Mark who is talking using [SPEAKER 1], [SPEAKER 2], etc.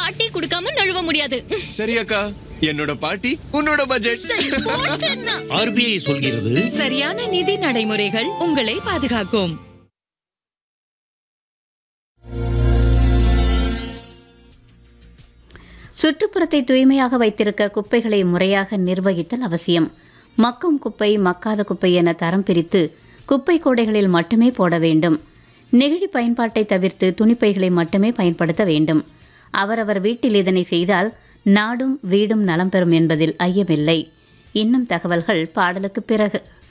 [SPEAKER 1] பாட்டி குடுக்காம நழுவ முடியாது
[SPEAKER 2] சரி அக்கா என்னோட பாட்டி உன்னோட பட்ஜெட்
[SPEAKER 1] சரி, போட்டுன்னா.
[SPEAKER 3] ஆர்பிஐ சொல்கிறது
[SPEAKER 4] சரியான நிதி நடைமுறைகள் உங்களை பாதுகாக்கும்
[SPEAKER 5] சுற்றுப்புறத்தை தூய்மையாக வைத்திருக்க குப்பைகளை முறையாக நிர்வகித்தல் அவசியம் மக்கும் குப்பை மக்காத குப்பை என தரம் பிரித்து குப்பை கூடைகளில் மட்டுமே போட வேண்டும் நெகிழி பயன்பாட்டை தவிர்த்து துணிப்பைகளை மட்டுமே பயன்படுத்த வேண்டும் அவரவர் வீட்டில் இதனை செய்தால் நாடும் வீடும் நலம் பெறும் என்பதில் ஐயமில்லை இன்னும் தகவல்கள் பாடலுக்கு பிறகு